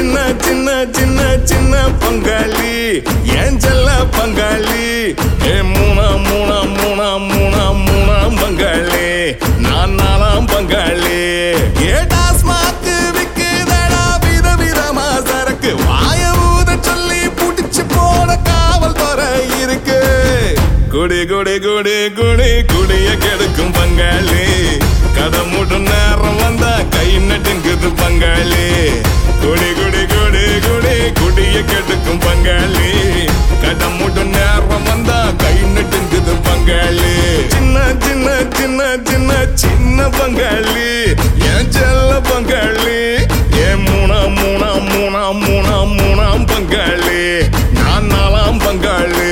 சின்ன சின்ன சின்ன சின்ன பங்காளி ஏன் செல்ல பங்காளி ஏ மூணா மூணா மூணா மூணா மூணா பங்காளி நான் நாலாம் பங்காளி ஏ டாஸ்மாக்கு விக்குதடா வித விதமா சரக்கு வாய ஊத சொல்லி புடிச்சு போட காவல் துறை இருக்கு குடி குடி குடி குடி குடிய கெடுக்கும் பங்காளி கதை மூட்டும் நேரம் வந்தா கை நட்டுங்குது பங்காளி குடி குடி குடி குடி குடிய கெடுக்கும் பங்காளி கதை மூட்டும் நேரம் வந்தா கை நட்டுங்குது பங்காளி சின்ன சின்ன சின்ன சின்ன சின்ன பங்காளி என் செல்ல பங்காளி ஏன் மூணா மூணா மூணா மூணா மூணாம் பங்காளி நான் நாலாம் பங்காளி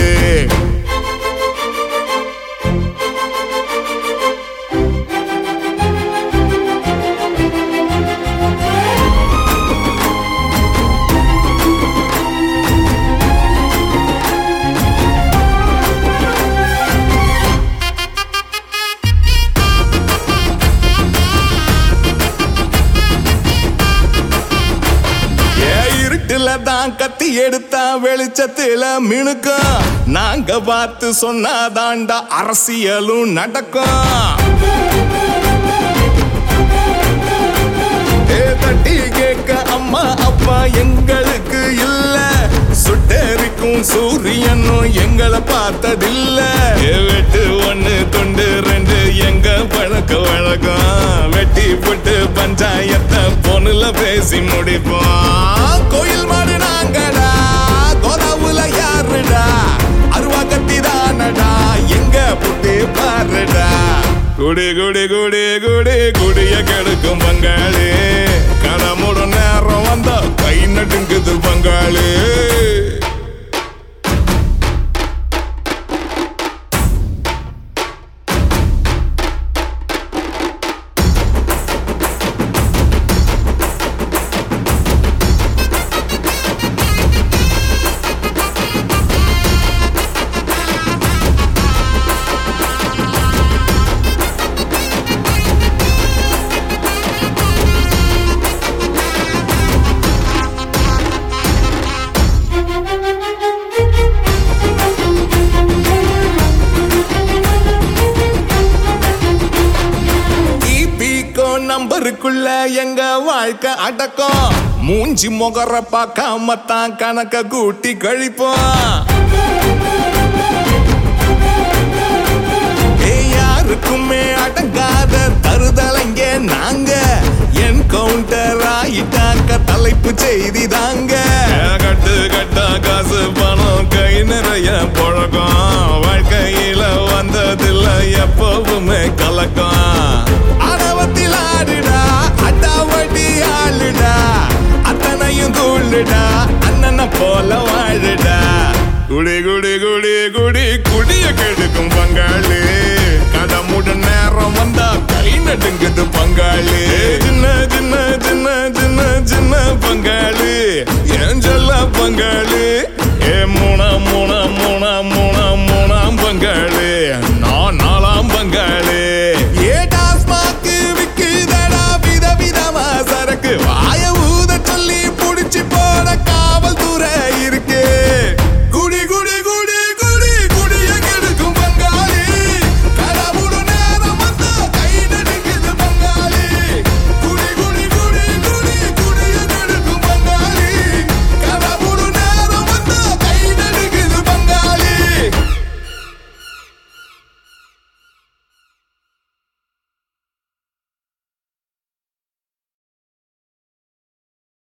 ஏ இருட்டுல தான் கத்தி எடுத்தா வெளிச்சத்துல மினுக்கும் நாங்க பார்த்து சொன்னாதாண்டா அரசியலும் நடக்கும் ஏ தட்டி கேட்க அம்மா அப்பா எங்களுக்கு இல்ல சுட்டெரிக்கும் சூரியனும் எங்களை பார்த்ததில்ல ஏ வெட்டு ஒண்ணு துண்டு ரெண்டு எங்க பழக்க வழக்கம் வெட்டி போட்டு பஞ்சாயத்தை பொண்ணுல பேசி முடிப்போம் கோயில் மாடு நாங்கடா கோதாவுல யாருடா அருவா கத்தி தானடா எங்க புட்டி பாருடா குடி குடி குடி குடி குடிய கெடுக்கும் பங்காளி கடமுடன் நேரம் வந்தா கை நடுங்குது பங்காளி ஈபிகோ நம்பருக்குள்ள எங்க வாழ்க்கை அடக்கம் மூஞ்சி முகர பார்க்காம தான் கணக்க கூட்டி கழிப்போம் ஏய், யாருக்குமே அடங்காத தருதலைங்க நாங்க என் கவுண்டர் ஆயிட்டாக்க தலைப்பு செய்தி தாங்க கட்டு கட்டா காசு பணம் கை நிறைய புழக்கம் வாழ்க்கையில வந்ததில்ல எப்பவுமே கலக்கம் அடவத்தில் ஆடுடா அட்டாவட்டி ஆளுடா அத்தனையும் கூழுடா அண்ணனை போல வாழுடா குடி குடி குடி குடி குடிய கெடுக்கும் பங்காளி கடமுட நேரம் வந்தா கை நடுங்குது பங்காளி சின்ன சின்ன சின்ன சின்ன சின்ன பங்காளி ஏன் சொல்ல பங்காளி